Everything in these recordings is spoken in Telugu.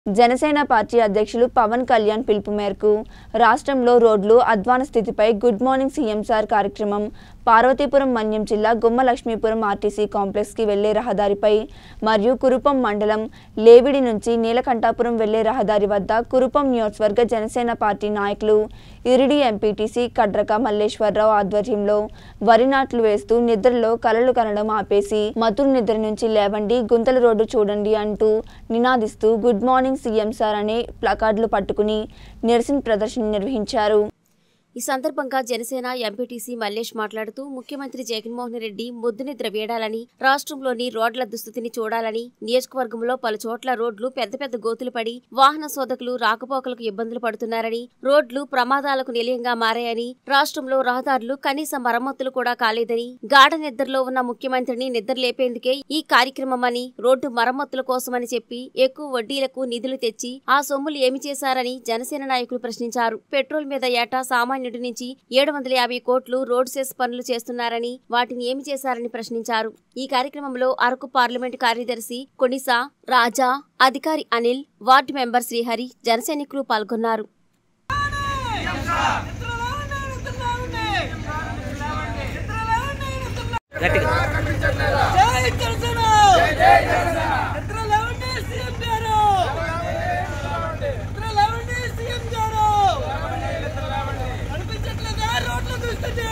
జనసేన పార్టీ అధ్యక్షులు పవన్ కళ్యాణ్ పిలుపు మేరకు రాష్ట్రంలో రోడ్లు అధ్వాన స్థితిపై గుడ్ మార్నింగ్ సీఎం సార్ కార్యక్రమం పార్వతీపురం మన్యం జిల్లా గుమ్మ లక్ష్మీపురం ఆర్టీసీ కాంప్లెక్స్కి వెళ్లే రహదారిపై మరియు కురుపం మండలం లేవిడి నుంచి నీలకంఠాపురం వెళ్లే రహదారి వద్ద కురుపం నియోజకవర్గ జనసేన పార్టీ నాయకులు ఇరిడి ఎంపీటీసీ కడ్రక మల్లేశ్వరరావు ఆధ్వర్యంలో వరి నాట్లు వేస్తూ నిద్రలో కలలు కనడం ఆపేసి మతురు నిద్ర నుంచి లేవండి గుంతల రోడ్డు చూడండి అంటూ నినాదిస్తూ గుడ్ మార్నింగ్ సీఎం సార్ అనే ప్లకార్డులు పట్టుకుని నిరసన ప్రదర్శన నిర్వహించారు ఈ సందర్భంగా జనసేన ఎంపీటీసీ మల్లేష్ మాట్లాడుతూ ముఖ్యమంత్రి జగన్మోహన్ రెడ్డి ముద్దునిద్ర వేడాలని రాష్ట్రంలోని రోడ్ల దుస్థితిని చూడాలని నియోజకవర్గంలో పలు చోట్ల రోడ్లు పెద్ద పెద్ద గోతులు పడి వాహన సోదకులు రాకపోకలకు ఇబ్బందులు పడుతున్నారని రోడ్లు ప్రమాదాలకు నిలయంగా మారాయని రాష్ట్రంలో రహదారులు కనీస మరమ్మతులు కూడా కాలేదని గాఢ నిద్రలో ఉన్న ముఖ్యమంత్రిని నిద్రలేపేందుకే ఈ కార్యక్రమమని రోడ్డు మరమ్మతుల కోసమని చెప్పి ఎక్కువ వడ్డీలకు నిధులు తెచ్చి ఆ సొమ్ములు ఏమి చేశారని జనసేన నాయకులు ప్రశ్నించారు పెట్రోల్ మీద ఏటా సామాన్యుడి నుంచి ఏడు వందల యాభై కోట్లు రోడ్ సెస్ పనులు చేస్తున్నారని వాటిని ఏమి చేశారని ప్రశ్నించారు ఈ కార్యక్రమంలో అరకు పార్లమెంటు కార్యదర్శి కొనిసా రాజా అధికారి అనిల్ వార్డు మెంబర్ శ్రీహరి జనసైనికులు పాల్గొన్నారు గట్టిగా జై జనసేన నిద్ర లేవండి సీఎం గారు నిద్ర లేవండి సీఎం గారు కనిపించట్లేదా రోడ్లు చూస్తుంది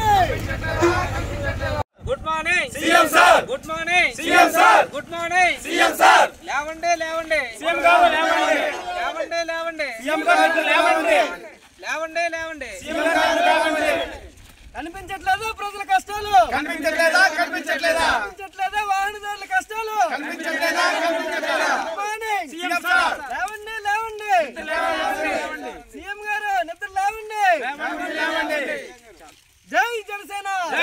good morning CM sir good morning CM sir good morning CM sir లేవండి లేవండి సీఎం గారు లేవండి లేవండి లేవండి సీఎం గారు లేవండి లేవండి లేవండి సీఎం గారు లేవండి కనిపించట్లేదు ప్రజల కష్టాలు కనిపించట్లేదా కనిపించట్లేదా కనిపించట్లేదా వాహనదారుల కష్టాలు కనిపించట్లేదా కనిపించట్లేదా గుడ్ మార్నింగ్ సీఎం సార్ లేవండి లేవండి సీఎం గారు నిద్ర లేవండి లేవండి జై జనసేన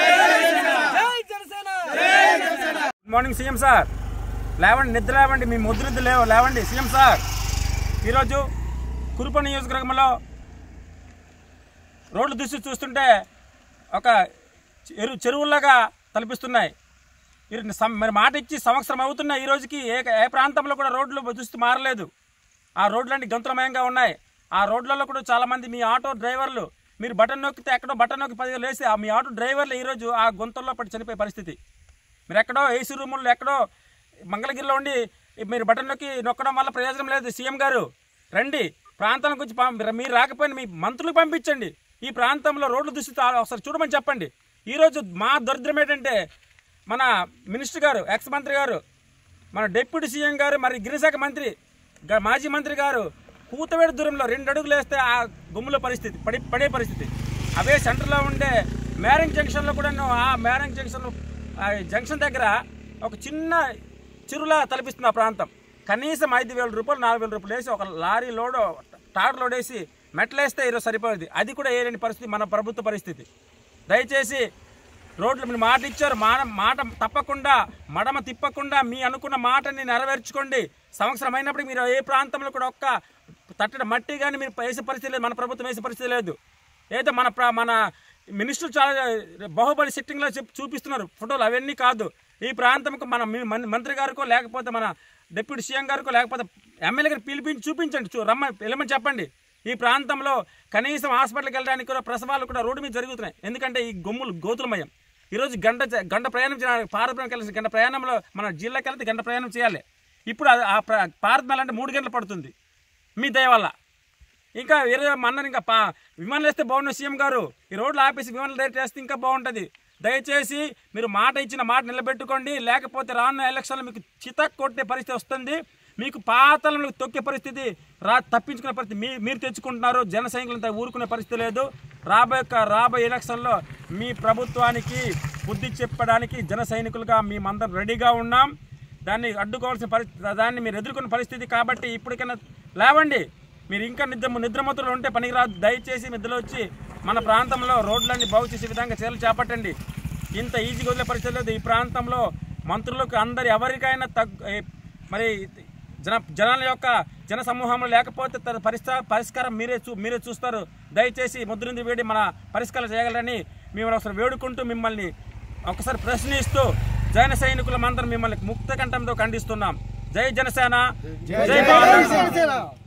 జై Janasena good morning CM sir లేవండి నిద్ర లేవండి మీ ముద్ర నిద్ర లేవు లేవండి సీఎం సార్ ఈరోజు కురుప నియోజకవర్గంలో రోడ్లు దృష్టి చూస్తుంటే ఒక చెరు చెరువుల్లాగా తలపిస్తున్నాయి మీరు సం- మరి మాట ఇచ్చి సంవత్సరం అవుతున్నాయి ఈ రోజుకి ఏ ఏ ప్రాంతంలో కూడా రోడ్లు దుస్థితి మారలేదు ఆ రోడ్లన్నీ గంతులమయంగా ఉన్నాయి ఆ రోడ్లలో కూడా చాలామంది మీ ఆటో డ్రైవర్లు మీరు బటన్ నొక్కితే ఎక్కడో బటన్ నొక్కి పది లేసి ఆ మీ ఆటో డ్రైవర్లు ఈరోజు ఆ గుంతల్లో పడి చనిపోయే పరిస్థితి మీరు ఎక్కడో ఏసీ రూముల్లో ఎక్కడో మంగళగిరిలో ఉండి మీరు బటన్ నొక్కి నొక్కడం వల్ల ప్రయోజనం లేదు సీఎం గారు రండి ప్రాంతానికి వచ్చి పం- మీరు రాకపోయినా మీ మంత్రులకు పంపించండి ఈ ప్రాంతంలో రోడ్లు దుస్థితి ఆ- ఒకసారి చూడమని చెప్పండి ఈరోజు మా దరిద్రం ఏంటంటే మన మినిస్టర్ గారు ఎక్స్ మంత్రి గారు మన డిప్యూటీ సీఎం గారు మరి గిరిశాఖ మంత్రి గ- మాజీ మంత్రి గారు కూతవేడు దూరంలో రెండు అడుగులు వేస్తే ఆ గుమ్ముల పరిస్థితి పడి పడే పరిస్థితి అవే సెంటర్లో ఉండే మేరంగ్ జంక్షన్లో కూడా ఆ మేరంగ్ జంక్షన్ ఆ జంక్షన్ దగ్గర ఒక చిన్న చిరులా తలపిస్తుంది ఆ ప్రాంతం కనీసం ఐదు వేల రూపాయలు నాలుగు వేల రూపాయలు వేసి ఒక లారీ లోడ్ టార్ లోడ్ వేసి మెట్లేస్తే ఈరోజు సరిపోయింది అది కూడా వేయలేని పరిస్థితి మన ప్రభుత్వ పరిస్థితి దయచేసి రోడ్లు మీరు మాట ఇచ్చారు మాట మాట తప్పకుండా మడమ తిప్పకుండా మీ అనుకున్న మాటని నెరవేర్చుకోండి సంవత్సరం అయినప్పుడు మీరు ఏ ప్రాంతంలో కూడా ఒక్క తట్టడ మట్టి కానీ మీరు వేసే పరిస్థితి లేదు మన ప్రభుత్వం వేసే పరిస్థితి లేదు ఏదో మన ప్ర- మన మినిస్టర్ చాలా బాహుబలి సిట్టింగ్లో చెప్పి చూపిస్తున్నారు ఫోటోలు అవన్నీ కాదు ఈ ప్రాంతంకు మన మీ- మన మంత్రి గారికో లేకపోతే మన డిప్యూటీ సీఎం గారికో లేకపోతే ఎమ్మెల్యే గారు పిలిపించి చూపించండి చూ రమ్మ వెళ్ళమని చెప్పండి ఈ ప్రాంతంలో కనీసం హాస్పిటల్కి వెళ్ళడానికి కూడా ప్రసవాలు కూడా రోడ్డు మీద జరుగుతున్నాయి ఎందుకంటే ఈ గొమ్ములు గోతులమయం ఈరోజు గంట చ- గంట ప్రయాణం చేయాలి పారపురం కలిసి గంట ప్రయాణంలో మన జిల్లాకి వెళ్తే గంట ప్రయాణం చేయాలి ఇప్పుడు అది- ఆ ప్ర- పారపురం అంటే మూడు గంటలు పడుతుంది మీ దయ వల్ల ఇంకా వేరే అన్నారు ఇంకా పా విమానాలు వేస్తే బాగుండు సీఎం గారు ఈ రోడ్లు ఆపేసి విమానాలు రేట్ వేస్తే ఇంకా బాగుంటుంది దయచేసి మీరు మాట ఇచ్చిన మాట నిలబెట్టుకోండి లేకపోతే రానున్న ఎలక్షన్లో మీకు చితక్ కొట్టే పరిస్థితి వస్తుంది మీకు పాతలను తొక్కే పరిస్థితి రా తప్పించుకునే పరిస్థితి మీ మీరు తెచ్చుకుంటున్నారు జన సైనికులంతా ఊరుకునే పరిస్థితి లేదు రాబోయే రాబోయే ఎలక్షన్లో మీ ప్రభుత్వానికి బుద్ధి చెప్పడానికి జన సైనికులుగా మేమందరం రెడీగా ఉన్నాం దాన్ని అడ్డుకోవాల్సిన పరిస్థితి దాన్ని మీరు ఎదుర్కొన్న పరిస్థితి కాబట్టి ఇప్పటికైనా లేవండి మీరు ఇంకా నిద్ర నిద్రమతులు ఉంటే పనికిరాదు దయచేసి నిద్రలో వచ్చి మన ప్రాంతంలో రోడ్లన్నీ బాగు చేసే విధంగా చర్యలు చేపట్టండి ఇంత ఈజీగా వదిలే పరిస్థితి లేదు ఈ ప్రాంతంలో మంత్రులకు అందరు ఎవరికైనా తగ్గు ఏ, మరి జన జనాల యొక్క జన సమూహంలో లేకపోతే తన పరిస్థితి పరిష్కారం మీరే చూ మీరే చూస్తారు దయచేసి ముద్రింది వేడి మన పరిష్కారం చేయగలరని మేము ఒకసారి వేడుకుంటూ మిమ్మల్ని ఒకసారి ప్రశ్నిస్తూ జైన సైనికులమందరం మిమ్మల్ని ముక్త కంఠంతో ఖండిస్తున్నాం జై జనసేన జై పవన్ జనసేన